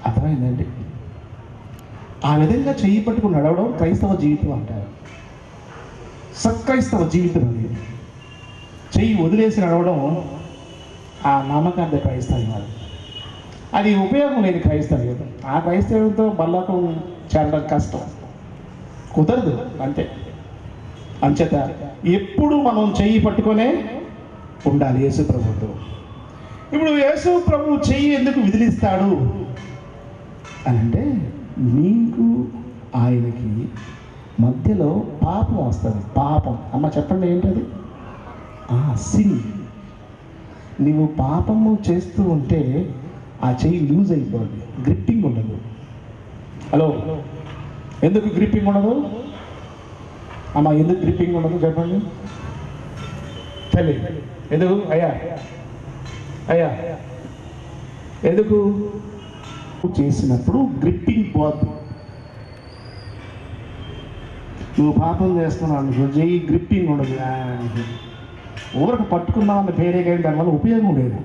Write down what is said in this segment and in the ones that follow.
అర్థమైందండి ఆ విధంగా చెయ్యి పట్టుకుని నడవడం క్రైస్తవ జీవితం అంటారు సక్రైస్తవ జీవితం అది చెయ్యి వదిలేసి నడవడం ఆ నామకార్థ క్రైస్తవ్యం అది ఉపయోగం లేని క్రైస్తవ్యం ఆ క్రైస్తవ్యంతో బల్లకం చేరడం కష్టం కుదరదు అంతే అంచేత ఎప్పుడు మనం చెయ్యి పట్టుకొనే ఉండాలి యేసు ప్రభుతో ఇప్పుడు యేసు ప్రభు చెయ్యి ఎందుకు విదిలిస్తాడు అని అంటే నీకు ఆయనకి మధ్యలో పాపం వస్తుంది పాపం అమ్మ చెప్పండి ఏంటది సిన్ నీవు పాపము చేస్తూ ఉంటే ఆ చెయ్యి లూజ్ అయిపోద్ది గ్రిప్పింగ్ ఉండదు హలో ఎందుకు గ్రిప్పింగ్ ఉండదు అమ్మ ఎందుకు గ్రిప్పింగ్ ఉండదు చెప్పండి తల్లి ఎందుకు అయ్యా అయ్యా ఎందుకు చేసినప్పుడు గ్రిప్పింగ్ పోద్ది నువ్వు పాపం చేస్తున్నావు అనుకో చెయ్యి గ్రిప్పింగ్ ఉండదు ఆ, ఊరకు పట్టుకున్నావు అన్న పేరే కానీ దానివల్ల ఉపయోగం లేదు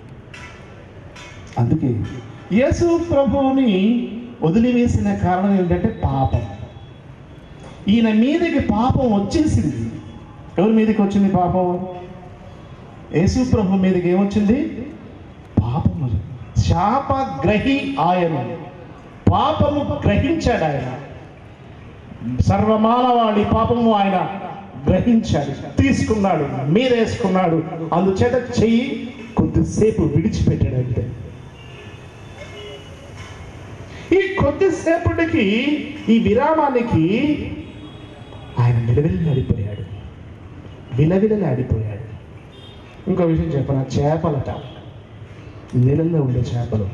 అందుకే యేసు ప్రభువుని వదిలివేసిన కారణం ఏంటంటే పాపం ఈయన మీదకి పాపం వచ్చేసింది ఎవరి మీదకి వచ్చింది పాపం యేసు ప్రభు మీదకి ఏమొచ్చింది పాపం వచ్చింది. శాప గ్రహి ఆయన పాపము గ్రహించాడు ఆయన సర్వమానవాళి పాపము ఆయన గ్రహించాడు తీసుకున్నాడు మీరేసుకున్నాడు అందుచేత చెయ్యి కొద్దిసేపు విడిచిపెట్టాడు అంతే ఈ కొద్దిసేపటికి ఈ విరామానికి ఆయన విలవిల్లాడిపోయాడు విలవిలలాడిపోయాడు ఇంకో విషయం చెప్పన చేపలట నీళ్ళల్లో ఉండే చేపలు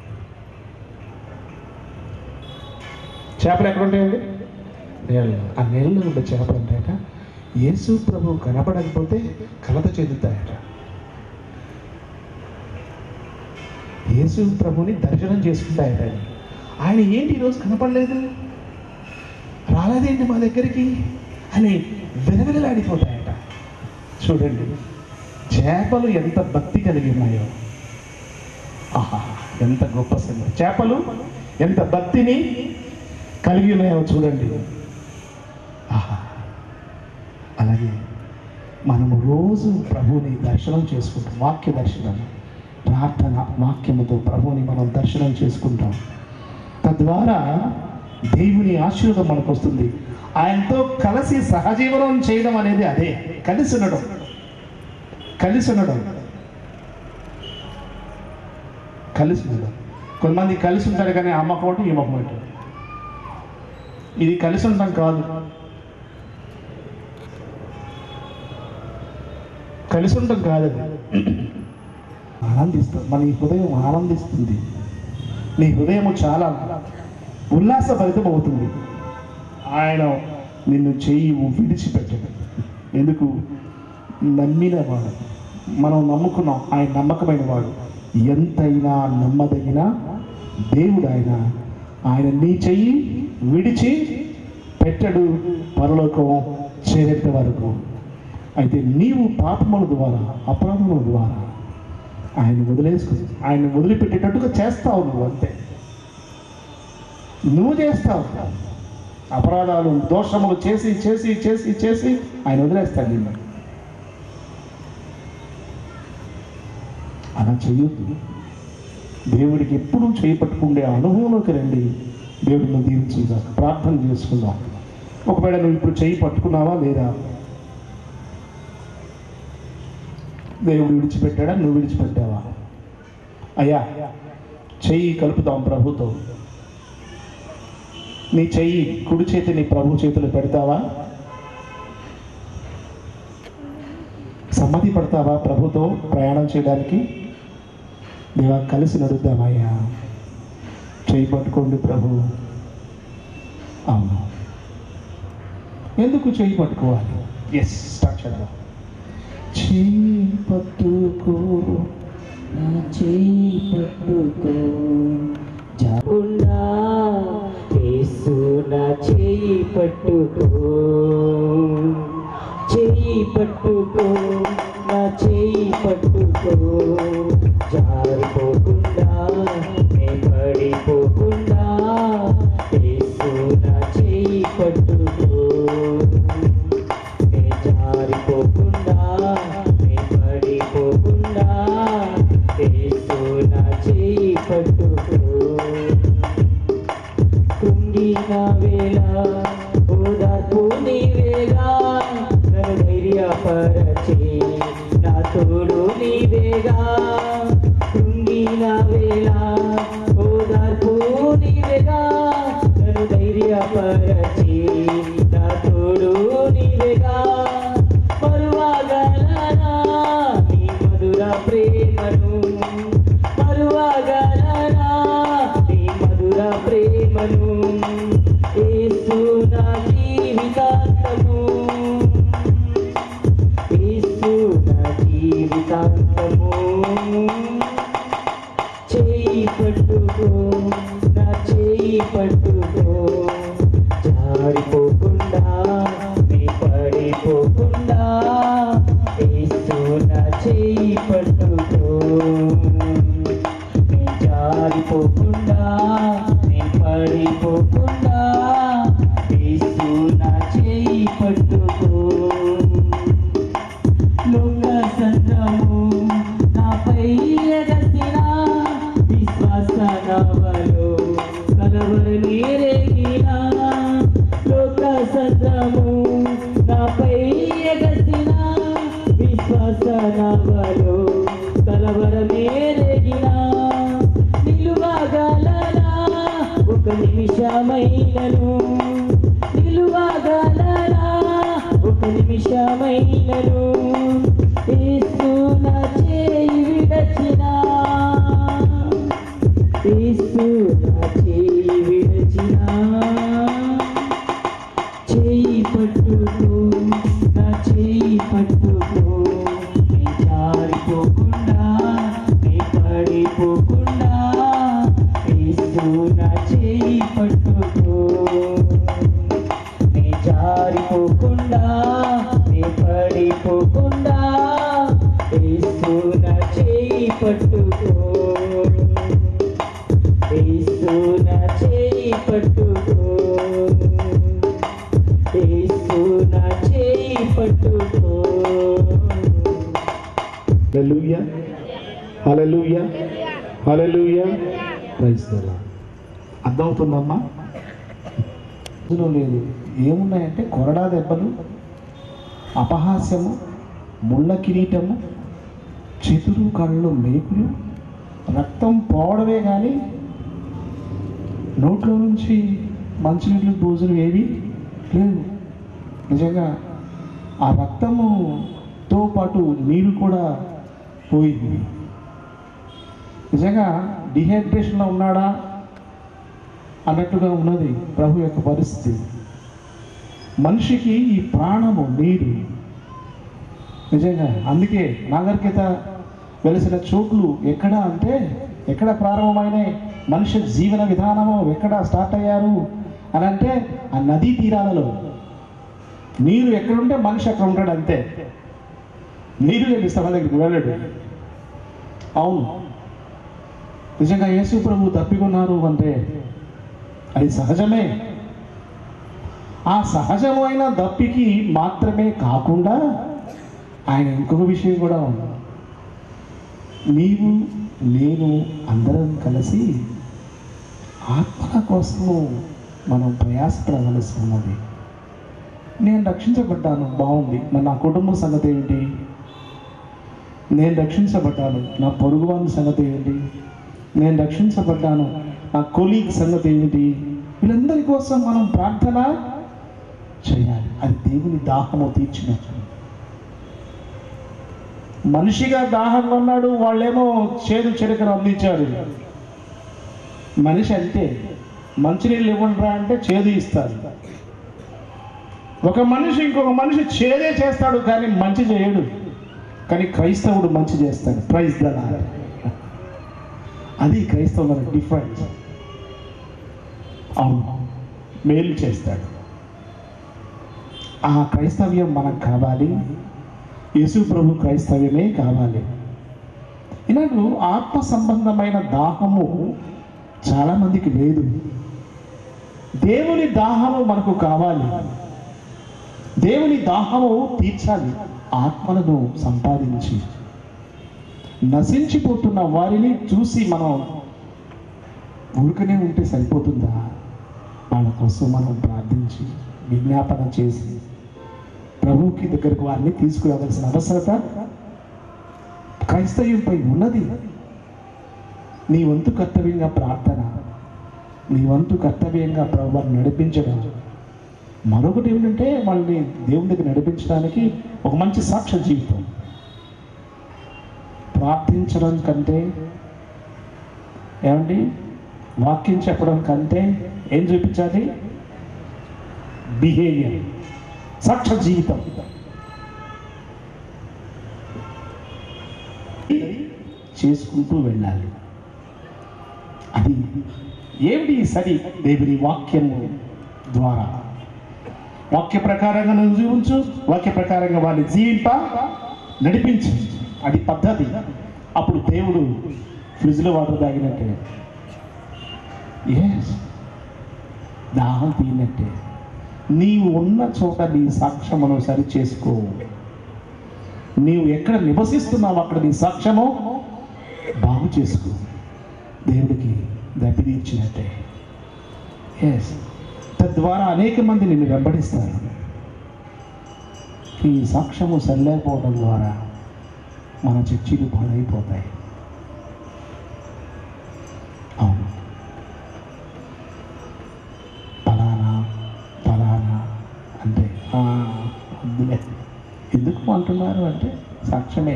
చేపలు ఎక్కడ ఉంటాయండి నీళ్ళలో ఆ నీళ్ళలో ఉండే చేపలు ఉంటాయట యేసు ప్రభు కనపడకపోతే కలత చెందుతాయట యేసు ప్రభుని దర్శనం చేసుకుంటాయట ఆయన. ఆయన ఏంటి ఈరోజు కనపడలేదు రాలేదేంటి మా దగ్గరికి అని విలవిలలాడిపోతాయట చూడండి చేపలు ఎంత భక్తి కలిగి ఉన్నాయో ఆహా ఎంత గొప్ప సంగతి చేపలు ఎంత భక్తిని కలిగి ఉన్నాయో చూడండి ఆహా అలాగే మనము రోజు ప్రభువుని దర్శనం చేసుకుంటాం వాక్య దర్శనం ప్రార్థన వాక్యముతో ప్రభువుని మనం దర్శనం చేసుకుంటాం తద్వారా దేవుని ఆశీర్వాదం మనకు వస్తుంది ఆయనతో కలిసి సహజీవనం చేయడం అనేది అదే కలిసి ఉండడం కలిసి ఉండడం కలిసి ఉండడం కొంతమంది కలిసి ఉంటారు కానీ అమ్మ కోటి ఈ మొక్క ఒకటి. ఇది కలిసి ఉండడం కాదు కలిసి ఉండడం కాదు అది ఆనందిస్తుంది మన ఈ హృదయం ఆనందిస్తుంది నీ హృదయం చాలా ఉల్లాసభరితం అవుతుంది ఆయన నిన్ను చెయ్యి విడిచిపెట్టడు ఎందుకు నమ్మిన వాడు మనం నమ్ముకున్నాం ఆయన నమ్మకమైన వాడు ఎంతైనా నమ్మదగిన దేవుడు ఆయన ఆయన నీ చెయ్యి విడిచి పెట్టడు పరలోకం చేరేంత వరకు అయితే నీవు పాపముల ద్వారా అపరాధముల ద్వారా ఆయన వదిలేసుకు ఆయన వదిలిపెట్టేటట్టుగా చేస్తావు నువ్వు అంతే నువ్వు చేస్తావు అపరాధాలు దోషములు చేసి చేసి చేసి చేసి ఆయన వదిలేస్తాడు నిన్ను అలా చెయ్యొద్దు దేవుడికి ఎప్పుడూ చేయి పట్టుకుండే అనుభవంలోకి రండి దేవుడిని దీవించుగా ప్రార్థన చేసుకుందాం ఒకవేళ నువ్వు ఇప్పుడు చేయి పట్టుకున్నావా లేదా దేవుడు విడిచిపెట్టాడా నువ్వు విడిచిపెట్టావా అయ్యా చెయ్యి కలుపుతాం ప్రభుతో నీ చెయ్యి కుడి చేతిని ప్రభు చేతిలో పెడతావా సమ్మతి పడతావా ప్రభుతో ప్రయాణం చేయడానికి దేవా కలిసి నడుద్దామయ్యా చేయి పట్టుకోండి ప్రభు అవును ఎందుకు చేయి పట్టుకోవాలి ఎస్ స్టార్ట్ చేద్దాం చేయి పట్టుకో నా చేయి పట్టుకో జాకుండా యేసు నా చేయి పట్టుకో చేయి పట్టుకో నా చేయి పట్టుకో జారిపోకుండా నే పడిపో చేయి పట్టుకో నా చేయి పట్టుకో జారిపోకుండా నీ పడిపోకుండా యేసు నా చేయి పట్టుకో నీ జారిపోకుండా నీ పడిపోకుండా యేసు నా చేయి పట్టుకో లోక సంద్రము నాపై ఎగసిన విశ్వాస నవలో కలవరని రేగిన లోక సంద్రము నాపై ఎగసిన విశ్వాస నవలో కలవరని రేగిన నిలువగలనా ఒక నిమిషమైనను నిలువగలనా ఒక నిమిషమైనను యేసు నా చేయి విడచిన యేసు నా చేయి విడచిన చేయి పట్టుకో నా చేయి పట్టుకో నీ జారిపోకుండా నీ పడిపోకుండా యేసు నా చేయి పట్టుకో నీ జారిపోకుండా నీ పడిపోకుండా యేసు నా చేయి పట్టుకో యేసు నా చేయి పట్టుకో యేసు నా చేయి పట్టుకో hallelujah hallelujah hallelujah praise the Lord అర్థమవుతుందమ్మా ఇందులో లేదు ఏమున్నాయంటే కొరడా దెబ్బలు అపహాస్యము ముళ్ళ కిరీటము చితురు కళ్ళు మేకులు రక్తం పోవడమే కానీ నోట్లో నుంచి మంచినీళ్ళు భోజనం ఏవి లేవు నిజంగా ఆ రక్తముతో పాటు నీరు కూడా పోయింది నిజంగా డిహైడ్రేషన్లో ఉన్నాడా అన్నట్టుగా ఉన్నది ప్రభు యొక్క పరిస్థితి మనిషికి ఈ ప్రాణము నీరు నిజంగా అందుకే నాగరికత వెలిసిన చోట్లు ఎక్కడ అంటే ఎక్కడ ప్రారంభమైనాయి మనిషి జీవన విధానము ఎక్కడ స్టార్ట్ అయ్యారు అని అంటే ఆ నదీ తీరాలలో నీరు ఎక్కడుంటే మనిషి అక్కడ ఉంటాడు అంతే నీరు లేని స్థలం దగ్గరికి వెళ్ళాడు అవును నిజంగా యేసు ప్రభు తప్పికొన్నారు అంటే అది సహజమే ఆ సహజమైన దప్పికి మాత్రమే కాకుండా ఆయన ఇంకొక విషయం కూడా ఉంది నీవు నేను అందరం కలిసి ఆత్మల కోసము మనం ప్రయాసపడవలసి ఉన్నది నేను రక్షించబడ్డాను బాగుంది మరి నా కుటుంబం సంగతి ఏంటి నేను రక్షించబడ్డాను నా పొరుగువాని సంగతి ఏంటి నేను రక్షించబడ్డాను నా కొలీగ్ సంగతి ఏమిటి వీళ్ళందరి కోసం మనం ప్రార్థన చేయాలి అది దేవుని దాహము తీర్చినట్టు మనిషిగా దాహంగా ఉన్నాడు వాళ్ళేమో చేదు చెరుకను అందించారు మనిషి అంతే మంచినీళ్ళు ఇవ్వండిరా అంటే చేదు ఇస్తారు ఒక మనిషి ఇంకొక మనిషి చేదే చేస్తాడు కానీ మంచి చేయడు కానీ క్రైస్తవుడు మంచి చేస్తాడు ప్రైజ్ ద లార్డ్. అది క్రైస్తవుల డిఫరెన్స్ అవును మేలు చేస్తాడు ఆ క్రైస్తవ్యం మనకు కావాలి యేసు ప్రభు క్రైస్తవ్యమే కావాలి ఇలాగూ ఆత్మ సంబంధమైన దాహము చాలా మందికి లేదు దేవుని దాహము మనకు కావాలి దేవుని దాహము తీర్చాలి ఆత్మలను సంపాదించి నశించిపోతున్న వారిని చూసి మనం ఊరికనే ఉంటే సరిపోతుందా వాళ్ళ కోసం మనం ప్రార్థించి విజ్ఞాపన చేసి ప్రభువుకి దగ్గరకు వారిని తీసుకురావాల్సిన అవసరత క్రైస్తవ్యంపై ఉన్నది నీ వంతు కర్తవ్యంగా ప్రార్థన నీ వంతు కర్తవ్యంగా ప్రభు నడిపించడం మరొకటి ఏమిటంటే వాళ్ళని దేవుని దగ్గర నడిపించడానికి ఒక మంచి సాక్ష్య జీవితం ప్రార్థించడం కంటే ఏమండి వాక్యం చెప్పడం కంటే ఏం చూపించాలి బిహేవియర్ సాక్ష్య జీవితం చేసుకుంటూ వెళ్ళాలి అది ఏమిటి ఈ సరి దేవుని వాక్యము ద్వారా వాక్య ప్రకారంగా నువ్వు జీవించు వాక్య ప్రకారంగా వారిని జీవింప నడిపించు అది పద్ధతి అప్పుడు దేవుడు ఫ్రిడ్జ్లో వాటర్ తాగినట్టే ఎస్ దాహం తీయనట్టే నీవు ఉన్న చోట నీ సాక్ష్యమును సరి చేసుకో నీవు ఎక్కడ నివసిస్తున్నావు అక్కడ నీ సాక్ష్యము బాగు చేసుకో దేవుడికి దెబ్బతీర్చినట్టే ఎస్ తద్వారా అనేక మంది నిన్ను వెంబడిస్తారు ఈ సాక్ష్యము సరిలేకపోవడం ద్వారా మన చర్చిలు పాడైపోతాయి అవును ఫలానా ఫలానా అంటే "ఆ, వద్దులే ఎందుకు అంటున్నారు అంటే సాక్ష్యమే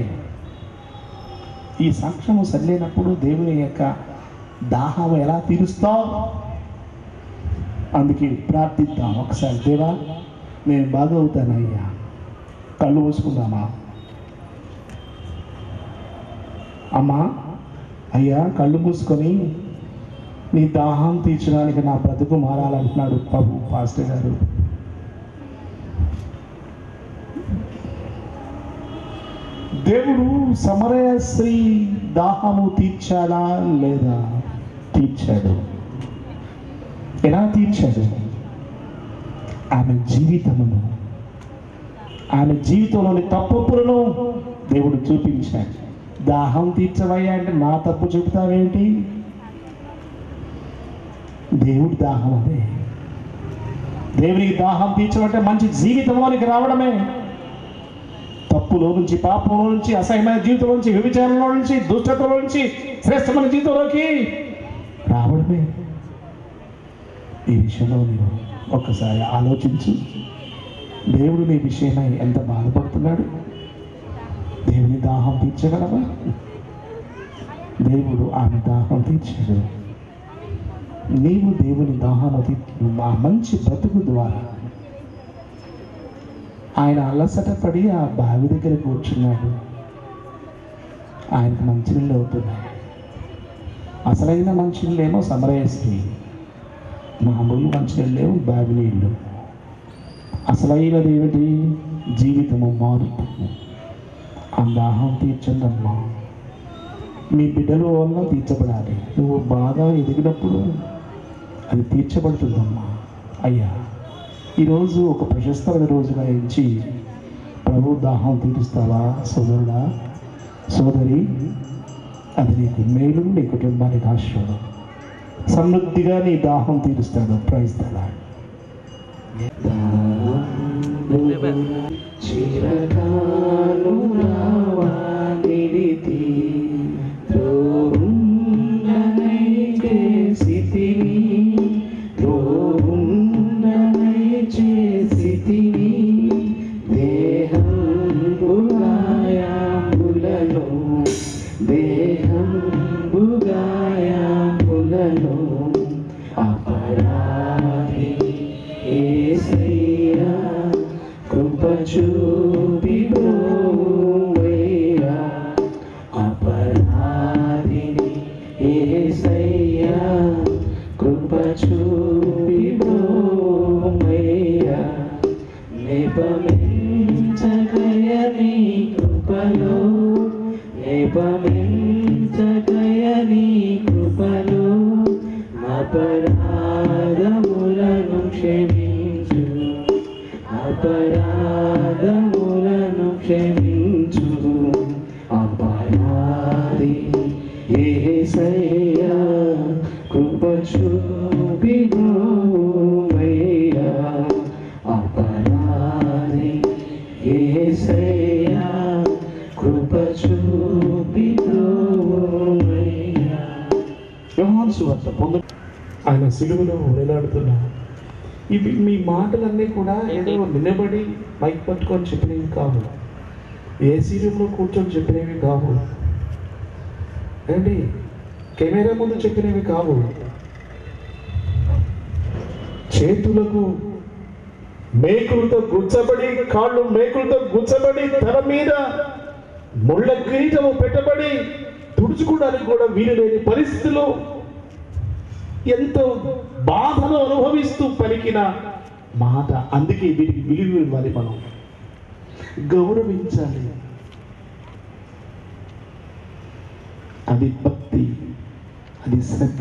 ఈ సాక్ష్యము సరిలేనప్పుడు దేవుని యొక్క దాహం ఎలా తీరుస్తావు అందుకే ప్రార్థిద్దాం ఒకసారి దేవా నేను బాగవుతానయ్యా కళ్ళు మూసుకుందామా అమ్మా అయ్యా కళ్ళు మూసుకొని నీ దాహం తీర్చడానికి నా బ్రతుకు మారాలంటున్నాడు ప్రభు పాస్టర్ గారు దేవుడు సమరయ స్త్రీ దాహము తీర్చాడా లేదా తీర్చాడు ఎలా తీర్చాడు ఆమె జీవితమును ఆమె జీవితంలోని తప్పులను దేవుడు చూపించాడు దాహం తీర్చవయ్యా అంటే నా తప్పు చెబుతావేంటి దేవుడి దాహం అదే దేవునికి దాహం తీర్చమంటే మంచి జీవితంలోనికి రావడమే తప్పులో నుంచి పాపంలో నుంచి అసహ్యమైన జీవితంలో నుంచి వ్యభిచారంలో నుంచి దుష్టతలో నుంచి శ్రేష్టమైన జీవితంలోకి రావడమే ఈ విషయంలో నేను ఒక్కసారి ఆలోచించు దేవుడు నీ విషయమై ఎంత బాధపడుతున్నాడు దేవుని దాహం తీర్చగలవా దేవుడు ఆమె దాహం తీర్చాడు నీవు దేవుని దాహం తీర్చు ఆ మంచి బ్రతుకు ద్వారా ఆయన అలసట పడి ఆ బావి దగ్గర కూర్చున్నాడు ఆయనకు మంచినీళ్ళు అవుతున్నాయి అసలైన మంచినీళ్ళేమో సమరయస్త్రీ మామూలు మంచినీళ్ళు లేవు బావి నీళ్ళు అసలైనది ఏమిటి జీవితము మార్పు ఆ దాహం తీర్చండి అమ్మా మీ బిడ్డల వల్ల తీర్చబడాలి నువ్వు బాగా ఎదిగినప్పుడు అది తీర్చబడుతుందమ్మా అయ్యా ఈరోజు ఒక ప్రశస్తమైన రోజుగా ఎంచి ప్రభు దాహం తీరుస్తావా సోదరుడా సోదరి అది నీకు మేలు నీ కుటుంబానికి ఆశీర్వాదం సమృద్ధిగా నీ దాహం తీరుస్తాడు ప్రైజ్ తలా చిరకాలు రావానిది ద్రోణుండనై చేసితిని ద్రోణుండనై చేసితిని దేహం గాయాంబులను దేహం గాయాంబులను అపరాధి ఏసయ్యా కృప చూపి బ్రోవయ్యా అపరాధిని ఏసయ్యా కృప చూపి బ్రోవయ్యా నిపమించగయ నీ కృపలో నిపమించగయ నీ కృపలో అపరాధములను క్షమించు అపరాధములను క్షమించు అపరాధి ఏసయ్యా కృప చూపి బ్రోవయ్యా అపరాధి ఏసయ్యా కృప చూపి బ్రోవయ్యా యోహాను సువార్త పొందు ఆయన సిలువలో వేలాడుతున్నారు ఇవి మీ మాటలన్నీ కూడా ఏదో నిలబడి మైక్ పట్టుకొని చెప్పినవి కావు ఏసీ రూమ్లో కూర్చొని చెప్పినవి కావు ఏంటి కెమెరా ముందు చెప్పినవి కావు చేతులకు మేకులతో గుచ్చబడి కాళ్ళు మేకులతో గుచ్చబడి తల మీద ముళ్ళ కిరీటము పెట్టబడి తుడుచుకోవడానికి కూడా వీలు లేని పరిస్థితిలో ఎంతో బాధను అనుభవిస్తూ పలికిన మాట అందుకే వీరికి విలువ ఇవ్వాలి మనం గౌరవించాలి అది భక్తి అది శ్రద్ధ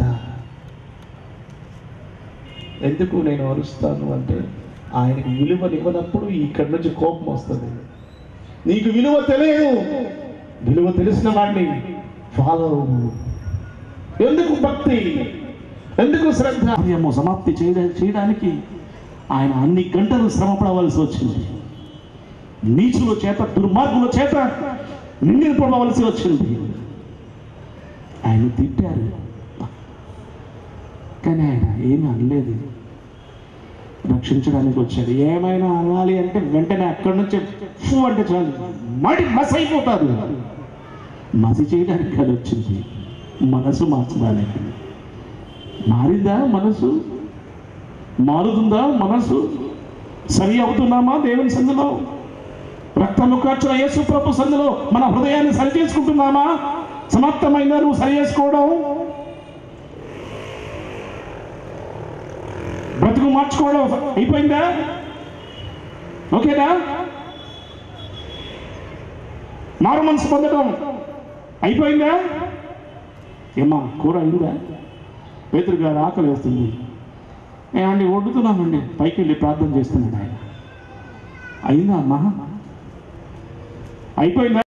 ఎందుకు నేను అరుస్తాను అంటే ఆయనకు విలువనివ్వనప్పుడు ఇక్కడి నుంచి కోపం వస్తుంది నీకు విలువ తెలియదు విలువ తెలిసిన వాడిని ఫాలో అవ్వు ఎందుకు భక్తి ఎందుకు శ్రద్ధ కార్యము సమాప్తి చేయడా చేయడానికి ఆయన అన్ని గంటలు శ్రమపడవలసి వచ్చింది నీచుల చేత దుర్మార్గుల చేత నిండిపడవలసి వచ్చింది ఆయన తిట్టారు కానీ ఆయన ఏమీ అనలేదు రక్షించడానికి వచ్చాడు ఏమైనా అనాలి అంటే వెంటనే అక్కడి నుంచి ఫు అంటే చాలు మడి మస్ అయిపోతారు మసి చేయడానికి కాదు వచ్చింది మనసు మార్చడానికి మారిందా మనసు మారుతుందా మనసు సరి అవుతున్నామా దేవుని సందులో రక్తము కార్చిన యేసు ప్రభు సందులో మన హృదయాన్ని సరి చేసుకుంటున్నామా సమాప్తమైన నువ్వు సరి చేసుకోవడం బ్రతుకు మార్చుకోవడం అయిపోయిందా ఓకేనా మారు మనసు పొందడం అయిపోయిందా ఏమా కూర అయిందా పేతురు గారు ఆకలి వేస్తుంది ఏమండి వండుతున్నామండి పైకి వెళ్ళి ప్రార్థన చేస్తున్నాడు ఆయన అయిందా అమ్మా అయిపోయిందా